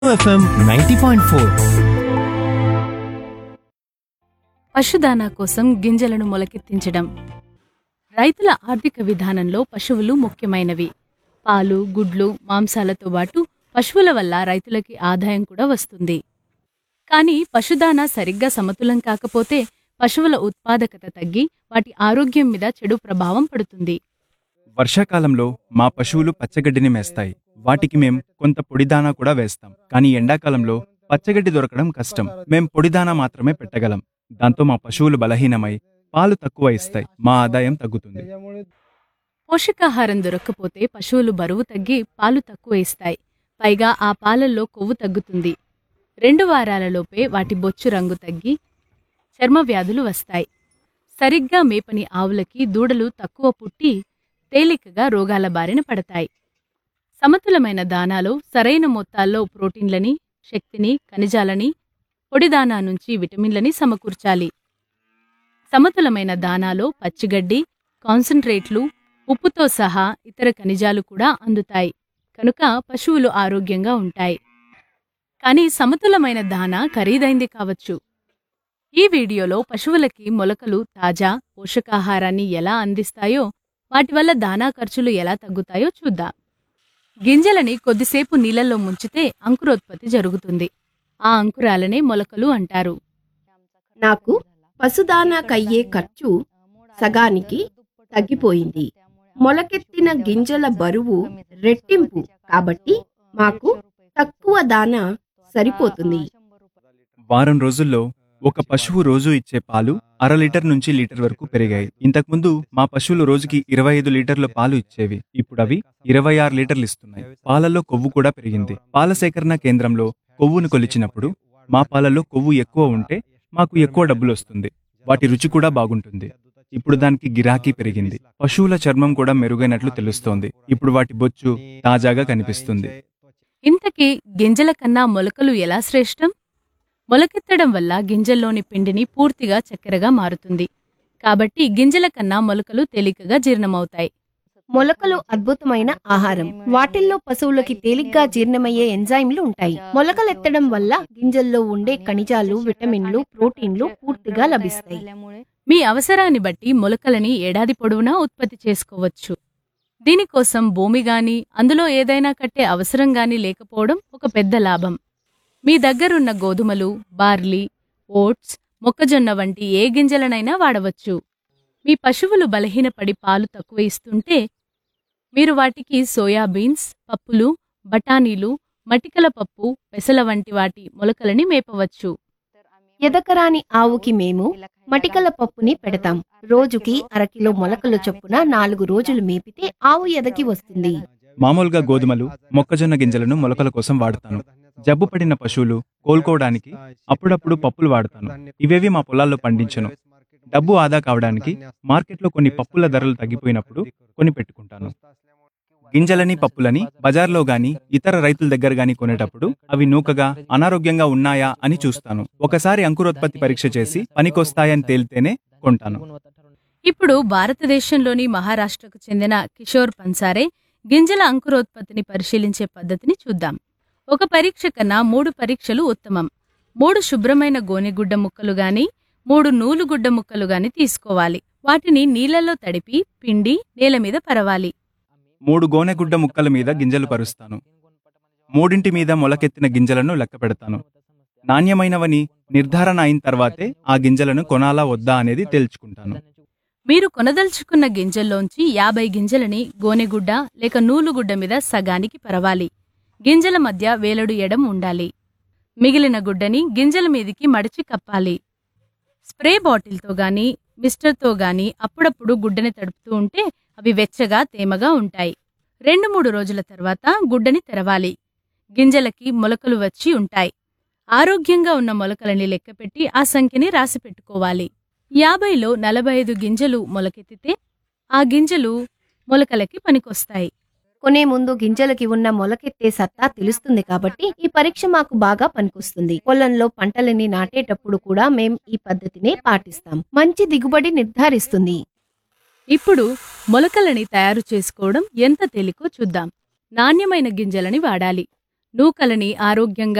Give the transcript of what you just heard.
FM ninety point four పశుదానా కోసం గింజలను మొలకెత్తించడం రైతుల ఆర్థిక విధానంలో పశువులు ముఖ్యమైనవి పాలు గుడ్లు మాంసాలతో పాటు పశువుల వల్ల రైతులకి ఆదాయం కూడా వస్తుంది కానీ పశుదానా సరిగ్గా సమతులం కాకపోతే పశువుల ఉత్పాదకత తగ్గి వాటి ఆరోగ్యం మీద చెడు ప్రభావం పడుతుంది వర్షాకాలంలో మా పశువులు పచ్చగడ్డిని మేస్తాయి వాటికి మేం కొంత పొడిదానా కూడా వేస్తాం కానీ ఎండాకాలంలో పచ్చగడ్డి దొరకడం కష్టం మేం పొడిదానా మాత్రమే పెట్టగలం దాంతో మా పశువులు బలహీనమై పాలు తక్కువ ఇస్తాయి మా ఆదాయం తగ్గుతుంది పోషకాహారం దొరక్కపోతే పశువులు బరువు తగ్గి పాలు తక్కువ ఇస్తాయి పైగా ఆ పాలల్లో కొవ్వు తగ్గుతుంది రెండు వారాలలోపే వాటి బొచ్చు రంగు తగ్గి చర్మ వ్యాధులు వస్తాయి సరిగ్గా మేపని ఆవులకి దూడలు తక్కువ పుట్టి తేలికగా రోగాల బారిన పడతాయి సమతులమైన దానాలో సరైన మొత్తాల్లో ప్రోటీన్లని శక్తిని ఖనిజాలని పొడి దానా నుంచి విటమిన్లని సమకూర్చాలి సమతులమైన దానాలో పచ్చిగడ్డి కాన్సంట్రేట్లు ఉప్పుతో సహా ఇతర ఖనిజాలు కూడా అందుతాయి కనుక పశువులు ఆరోగ్యంగా ఉంటాయి కానీ సమతులమైన దానా ఖరీదైంది కావచ్చు ఈ వీడియోలో పశువులకి మొలకలు తాజా పోషకాహారాన్ని ఎలా అందిస్తాయో వాటి వల్ల దానా ఖర్చులు ఎలా తగ్గుతాయో చూద్దాం గింజలని కొద్దిసేపు నీళ్ళల్లో ముంచితే అంకురోత్పత్తి జరుగుతుంది ఆ అంకురాలనే మొలకలు అంటారు నాకు పశుదానాకయ్యే ఖర్చు సగానికి తగ్గిపోయింది మొలకెత్తిన గింజల బరువు రెట్టింపు కాబట్టి మాకు తక్కువ దాన సరిపోతుంది వారం రోజుల్లో ఒక పశువు రోజు ఇచ్చే పాలు అర లీటర్ నుంచి లీటర్ వరకు పెరిగాయి ఇంతకుముందు మా పశువులు రోజుకి ఇరవై ఐదు లీటర్ల పాలు ఇచ్చేవి ఇప్పుడు అవి ఇరవై ఆరు లీటర్లు ఇస్తున్నాయి పాలలో కొవ్వు కూడా పెరిగింది పాల సేకరణ కేంద్రంలో కొవ్వును కొలిచినప్పుడు మా పాలలో కొవ్వు ఎక్కువ ఉంటే మాకు ఎక్కువ డబ్బులు వస్తుంది వాటి రుచి కూడా బాగుంటుంది ఇప్పుడు దానికి గిరాకీ పెరిగింది పశువుల చర్మం కూడా మెరుగైనట్లు తెలుస్తోంది ఇప్పుడు వాటి బొచ్చు తాజాగా కనిపిస్తుంది ఇంతకీ గింజల కన్నా మొలకలు ఎలా శ్రేష్టం మొలకెత్తడం వల్ల గింజల్లోని పిండిని పూర్తిగా చక్కెరగా మారుతుంది కాబట్టి గింజల కన్నా మొలకలు తేలికగా జీర్ణమవుతాయి మొలకలు అద్భుతమైన ఆహారం వాటిల్లో పశువులకి తేలిగ్గా జీర్ణమయ్యే ఎంజైమ్లు ఉంటాయి మొలకలెత్తడం వల్ల గింజల్లో ఉండే ఖనిజాలు విటమిన్లు ప్రోటీన్లు పూర్తిగా లభిస్తాయి మీ అవసరాన్ని బట్టి మొలకలని ఏడాది పొడవునా ఉత్పత్తి చేసుకోవచ్చు దీనికోసం భూమి గాని అందులో ఏదైనా కట్టే అవసరం గాని లేకపోవడం ఒక పెద్ద లాభం మీ దగ్గరున్న గోధుమలు బార్లీ ఓట్స్ మొక్కజొన్న వంటి ఏ గింజలనైనా వాడవచ్చు మీ పశువులు బలహీనపడి పాలు తక్కువ ఇస్తుంటే మీరు వాటికి సోయాబీన్స్ పప్పులు బఠానీలు మటికల పప్పు పెసల వంటి వాటి మొలకలని మేపవచ్చు ఎదకరాని ఆవుకి మేము మటికల పప్పుని పెడతాం రోజుకి అరకిలో మొలకలు చొప్పున నాలుగు రోజులు మేపితే ఆవు ఎదకి వస్తుంది మామూలుగా గోధుమలు మొక్కజొన్న గింజలను మొలకల కోసం వాడతాను జబ్బు పడిన పశువులు కోలుకోవడానికి అప్పుడప్పుడు పప్పులు వాడతాను ఇవేవి మా పొలాల్లో పండించను డబ్బు ఆదా కావడానికి మార్కెట్లో కొన్ని పప్పుల ధరలు తగ్గిపోయినప్పుడు కొని పెట్టుకుంటాను గింజలని పప్పులని బజార్లో గాని ఇతర రైతుల దగ్గర గాని కొనేటప్పుడు అవి నూకగా అనారోగ్యంగా ఉన్నాయా అని చూస్తాను ఒకసారి అంకురోత్పత్తి పరీక్ష చేసి పనికొస్తాయని తేలితేనే కొంటాను ఇప్పుడు భారతదేశంలోని మహారాష్ట్రకు చెందిన కిషోర్ పన్సారే గింజల అంకురోత్పత్తిని పరిశీలించే పద్ధతిని చూద్దాం ఒక పరీక్ష కన్నా మూడు పరీక్షలు ఉత్తమం మూడు శుభ్రమైన గోనెగుడ్డ ముక్కలు గాని మూడు నూలుగుడ్డ ముక్కలు గాని తీసుకోవాలి వాటిని నీళ్లలో తడిపి పిండి నేల మీద పరవాలి మూడు గోనెగుడ్డ ముక్కల మీద గింజలు పరుస్తాను మూడింటి మీద మొలకెత్తిన గింజలను లెక్క పెడతాను నాణ్యమైనవని నిర్ధారణ అయిన తర్వాతే ఆ గింజలను కొనాలా వద్దా అనేది తేల్చుకుంటాను మీరు కొనదలుచుకున్న గింజల్లోంచి యాభై గింజలని గోనెగుడ్డ లేక నూలుగుడ్డ మీద సగానికి పరవాలి గింజల మధ్య వేలడు ఎడం ఉండాలి మిగిలిన గుడ్డని గింజల మీదికి మడిచి కప్పాలి స్ప్రే బాటిల్తో గాని మిస్టర్తో గాని అప్పుడప్పుడు గుడ్డని తడుపుతూ ఉంటే అవి వెచ్చగా తేమగా ఉంటాయి రెండు మూడు రోజుల తర్వాత గుడ్డని తెరవాలి గింజలకి మొలకలు వచ్చి ఉంటాయి ఆరోగ్యంగా ఉన్న మొలకలని లెక్కపెట్టి ఆ సంఖ్యని రాసి పెట్టుకోవాలి యాభైలో నలభై ఐదు గింజలు మొలకెత్తితే ఆ గింజలు మొలకలకి పనికొస్తాయి కొనే ముందు గింజలకి ఉన్న మొలకెత్తే సత్తా తెలుస్తుంది కాబట్టి ఈ పరీక్ష మాకు బాగా పనికొస్తుంది పొలంలో పంటలని నాటేటప్పుడు కూడా మేం ఈ పద్ధతినే పాటిస్తాం మంచి దిగుబడి నిర్ధారిస్తుంది ఇప్పుడు మొలకలని తయారు చేసుకోవడం ఎంత తేలికో చూద్దాం నాణ్యమైన గింజలని వాడాలి నూకలని ఆరోగ్యంగా